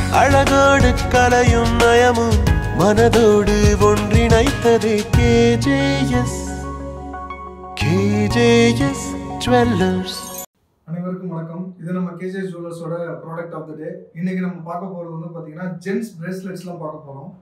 அழகோடு கலையும் நயமும் மனதோடு ஒன்றிணைத்ததே KJS KJS jewellers அனைவருக்கும் வணக்கம் இது நம்ம கேஜே ஜுவல்லர்ஸோட ப்ராடக்ட் ஆஃப் த டே இன்னைக்கு நம்ம பார்க்க போகிறது வந்து பார்த்தீங்கன்னா ஜென்ஸ் பிரேஸ்லெட்ஸ்லாம் பார்க்க போகிறோம்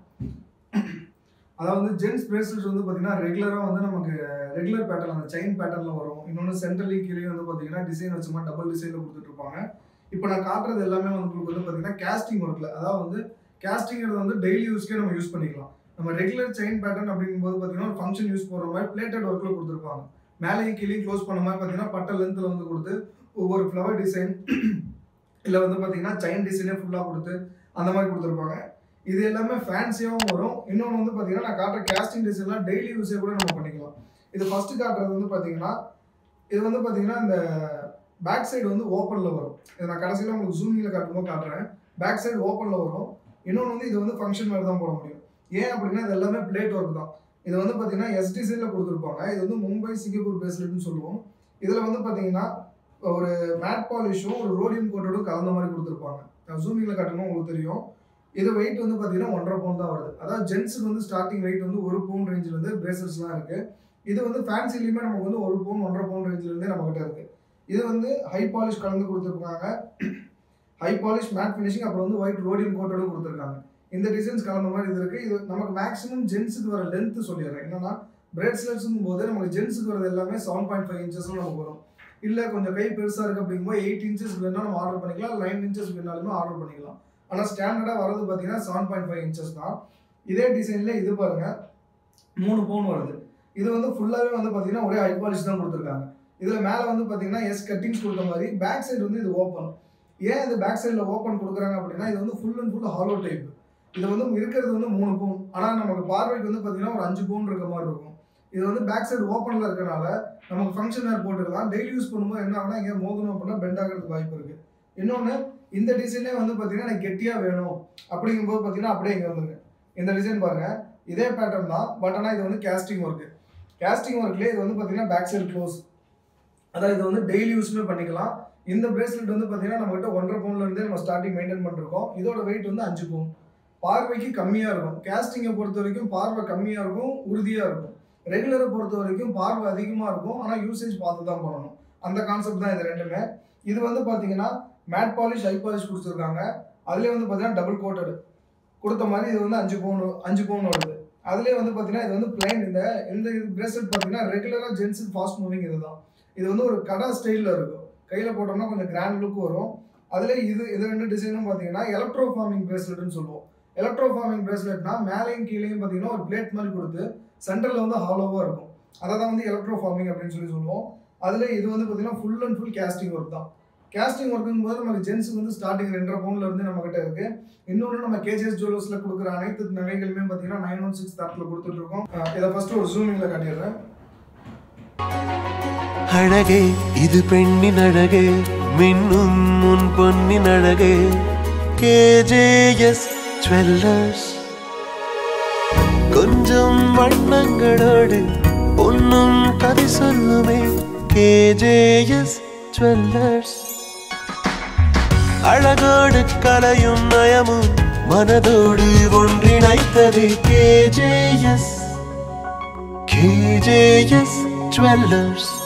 அதாவது ஜென்ஸ் பிரேஸ்லெட்ஸ் வந்து பார்த்தீங்கன்னா ரெகுலராக வந்து நமக்கு ரெகுலர் பேட்டர்ன் அந்த செயின் பேட்டர்னில் வரும் இன்னொன்று சென்ட்ரலி கீழே வந்து பார்த்தீங்கன்னா டிசைன் வச்ச மாதிரி டபுள் டிசைனில் கொடுத்துட்டு இருப்பாங்க இப்போ நான் காட்டுறது எல்லாமே வந்து உங்களுக்கு வந்து பார்த்தீங்கன்னா கேஸ்டிங் ஒர்க்கில் அதாவது வந்து கேஸ்டிங்கிறது வந்து டெய்லி யூஸ்க்கே நம்ம யூஸ் பண்ணிக்கலாம் நம்ம ரெகுலர் செயின் பேட்டர்ன் அப்படிங்கும்போது பார்த்தீங்கன்னா ஒரு ஃபங்க்ஷன் யூஸ் போடுற மாதிரி பிளேட்டட் ஒர்க்கில் கொடுத்துருப்பாங்க மேலேயும் கீழே க்ளோஸ் பண்ண மாதிரி பார்த்தீங்கன்னா பட்டை லென்த்தில் வந்து கொடுத்து ஒவ்வொரு ஃப்ளவர் டிசைன் இல்லை வந்து பார்த்தீங்கன்னா செயின் டிசைனே ஃபுல்லாக கொடுத்து அந்த மாதிரி கொடுத்துருப்பாங்க இது எல்லாமே ஃபேன்சியாகவும் வரும் இன்னொன்று வந்து பார்த்தீங்கன்னா நான் காட்டுற கேஸ்டிங் டிசைன்லாம் டெய்லி யூஸே கூட நம்ம பண்ணிக்கலாம் இது ஃபஸ்ட்டு காட்டுறது வந்து பார்த்தீங்கன்னா இது வந்து பார்த்தீங்கன்னா இந்த பேக் சைடு வந்து ஓப்பனில் வரும் இது நான் கடைசியில் உங்களுக்கு ஜூமிங்கில் காட்டும்போது காட்டுறேன் பேக் சைடு ஓப்பனில் வரும் இன்னொன்று வந்து இது வந்து ஃபங்க்ஷன் மாதிரி தான் போட முடியும் ஏன் அப்படின்னா இது எல்லாமே பிளேட் ஒர்க் தான் இது வந்து பார்த்தீங்கன்னா எஸ் டிசைனில் கொடுத்துருப்பாங்க இது வந்து மும்பை சிங்கப்பூர் பேஸ்லெட்னு சொல்லுவோம் இதில் வந்து பார்த்தீங்கன்னா ஒரு மேட் பாலிஷும் ஒரு ரோடியம் கோட்டடும் கலந்த மாதிரி கொடுத்துருப்பாங்க நான் ஜூமிங்கில் காட்டணும் உங்களுக்கு தெரியும் இது வெயிட் வந்து பார்த்தீங்கன்னா ஒன்றரை பவுன் தான் வருது அதாவது ஜென்ஸுக்கு வந்து ஸ்டார்டிங் வெயிட் வந்து ஒரு பவுன் ரேஞ்சில் இருந்து பிரேசல்ஸ்லாம் இருக்குது இது வந்து ஃபேன்சிலையுமே நமக்கு வந்து ஒரு பவுன் ஒன்றரை பவுன் ரேஞ்சிலேருந்தே நம்மகிட்ட இருக்குது இது வந்து ஹை பாலிஷ் கலந்து கொடுத்துருக்காங்க ஹை பாலிஷ் மேட் ஃபினிஷிங் அப்புறம் வந்து ஒயிட் ரோடியம் கோட்டடும் கொடுத்துருக்காங்க இந்த டிசைன்ஸ் கலந்த மாதிரி இது இருக்குது இது நமக்கு மேக்ஸிமம் ஜென்ஸுக்கு வர லென்த் சொல்லிடுறேன் என்னன்னா பிரேஸ்லெட்ஸும் போது நமக்கு ஜென்ஸுக்கு வரது எல்லாமே செவன் பாயிண்ட் ஃபைவ் இன்ச்சஸ்லாம் நமக்கு வரும் இல்லை கொஞ்சம் கை பெருசாக இருக்குது அப்படிங்கும்போது எயிட் இன்ச்சஸ் வேணால் நம்ம ஆர்டர் பண்ணிக்கலாம் நைன் இன்ச்சஸ் வேணாலுமே ஆர்டர் பண்ணிக்கலாம் ஆனால் ஸ்டாண்டர்டாக வரது பார்த்தீங்கன்னா செவன் பாயிண்ட் ஃபைவ் இன்ச்சஸ் தான் இதே டிசைனில் இது பாருங்க மூணு பவுன் வருது இது வந்து ஃபுல்லாகவே வந்து பார்த்தீங்கன்னா ஒரே ஹை பாலிஷ் தான் கொடுத்துருக்காங்க இதில் மேலே வந்து பார்த்தீங்கன்னா எஸ் கட்டிங்ஸ் கொடுத்த மாதிரி பேக் சைடு வந்து இது ஓப்பன் ஏன் இது பேக் சைடில் ஓப்பன் கொடுக்குறாங்க அப்படின்னா இது வந்து full and full hollow type இது வந்து இருக்கிறது வந்து மூணு பவுன் ஆனால் நமக்கு பார்வைக்கு வந்து பார்த்தீங்கன்னா ஒரு அஞ்சு பவுன் இருக்க மாதிரி இருக்கும் இது வந்து பேக் சைடு ஓப்பனில் இருக்கனால நமக்கு ஃபங்க்ஷன் வேர் போட்டுக்கலாம் டெய்லி யூஸ் பண்ணும்போது என்ன ஆகுனா இங்கே மோதணும் அப்படின்னா பெண்ட் ஆகிறதுக்கு வாய்ப்பு இருக்கு இன்னொன்று இந்த டிசைனே வந்து பார்த்தீங்கன்னா எனக்கு கெட்டியாக வேணும் அப்படிங்கும்போது பார்த்தீங்கன்னா அப்படியே இங்கே வந்துருங்க இந்த டிசைன் பாருங்க இதே பேட்டர்ன் தான் பட் ஆனால் இது வந்து கேஸ்டிங் ஒர்க்கு கேஸ்டிங் ஒர்க்லேயே இது வந்து பார்த்தீங்கன்னா பேக் சைடு க்ளோஸ் அதான் இது வந்து டெய்லி யூஸ்மே பண்ணிக்கலாம் இந்த பிரேஸ்லெட் வந்து பார்த்தீங்கன்னா நம்மகிட்ட ஒன்றரை பவுன்ல இருந்தே நம்ம ஸ்டார்டிங் மெயின்டைன் பண்ணிருக்கோம் இதோட வெயிட் வந்து அஞ்சு பவுன் பார்வைக்கு கம்மியாக இருக்கும் கேஸ்டிங்கை பொறுத்த வரைக்கும் பார்வை கம்மியாக இருக்கும் உறுதியாக இருக்கும் ரெகுலரை பொறுத்த வரைக்கும் பார்வை அதிகமாக இருக்கும் ஆனால் யூசேஜ் பார்த்து தான் பண்ணணும் அந்த கான்செப்ட் தான் இது ரெண்டுமே இது வந்து பார்த்தீங்கன்னா மேட் பாலிஷ் ஹை பாலிஷ் கொடுத்துருக்காங்க அதுலேயே வந்து பார்த்தீங்கன்னா டபுள் கோட்டடு கொடுத்த மாதிரி இது வந்து அஞ்சு பவுன் அஞ்சு பவுன் வருது அதுலேயே வந்து பார்த்தீங்கன்னா இது வந்து பிளைன் இந்த இந்த பிரேஸ்லெட் பார்த்தீங்கன்னா ரெகுலராக ஜென்ஸுக்கு ஃபாஸ்ட் மூவிங் இதுதான் இது வந்து ஒரு கடா ஸ்டைலில் இருக்கும் கையில் போட்டோம்னா கொஞ்சம் கிராண்ட் லுக் வரும் அதுலேயே இது இது ரெண்டு டிசைனும் பார்த்தீங்கன்னா எலக்ட்ரோ ஃபார்மிங் பிரேஸ்லெட்னு சொல்லுவோம் எலக்ட்ரோ ஃபார்மிங் பிரேஸ்லெட்னா மேலேயும் கீழேயும் பார்த்தீங்கன்னா ஒரு பிளேட் மாதிரி கொடுத்து சென்டரில் வந்து ஹாலோவாக இருக்கும் அதை தான் வந்து எலக்ட்ரோ ஃபார்மிங் அப்படின்னு சொல்லி சொல்லுவோம் அதில் இது வந்து பார்த்தீங்கன்னா full and full casting work தான் கேஸ்டிங் ஒர்க்குங்கும் போது நமக்கு ஜென்ஸுக்கு வந்து ஸ்டார்டிங் ரெண்டரை பவுன்ல இருந்து நம்ம கிட்ட இருக்கு இன்னொன்று நம்ம கேஜிஎஸ் ஜுவல்லர்ஸ்ல கொடுக்குற அனைத்து நகைகளுமே பார்த்தீங்கன்னா நைன் ஒன் சிக்ஸ் தரத்தில் கொடுத்துட்டு இருக்கோம் அஹ் இதை ஃபர்ஸ்ட் ஒரு ஜூமிங்ல காட்டிடுறேன் அழகே இது பெண்ணின் அழகே மின்னும் முன் பொன்னின் அழகே கேஜேஎஸ் ஜுவல்லர்ஸ் கொஞ்சம் வண்ணங்களோடு பொன்னும் கதை சொல்லுமே கேஜேஎஸ் ஜுவல்லர்ஸ் அழகோடு கலையும் நயமும் மனதோடு ஒன்றிணைத்ததே கேஜேஎஸ் கேஜேஎஸ் ஜுவல்லர்ஸ்